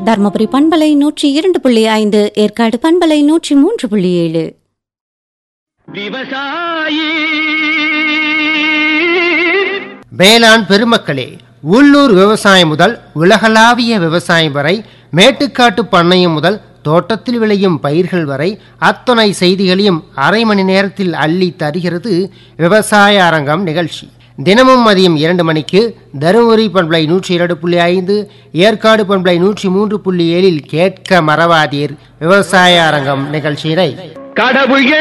தர்மபுரி பண்பலை நூற்றி இரண்டு புள்ளி ஐந்து ஏற்காடு பண்பலை நூற்றி மூன்று புள்ளி ஏழு விவசாயி வேளாண் பெருமக்களே உள்ளூர் விவசாயம் முதல் உலகளாவிய விவசாயம் வரை மேட்டுக்காட்டு பண்ணையம் முதல் தோட்டத்தில் விளையும் பயிர்கள் வரை அத்தனை செய்திகளையும் அரை மணி நேரத்தில் அள்ளி தருகிறது விவசாய அரங்கம் நிகழ்ச்சி தினமும் மதியம் இரண்டு மணிக்கு தருமபுரி பண்பலை நூற்றி இரண்டு புள்ளி ஐந்து ஏற்காடு பண்பலை நூற்றி மூன்று புள்ளி ஏழில் கேட்க மறவாதீர் விவசாய அரங்கம் நிகழ்ச்சியினை கடவுள்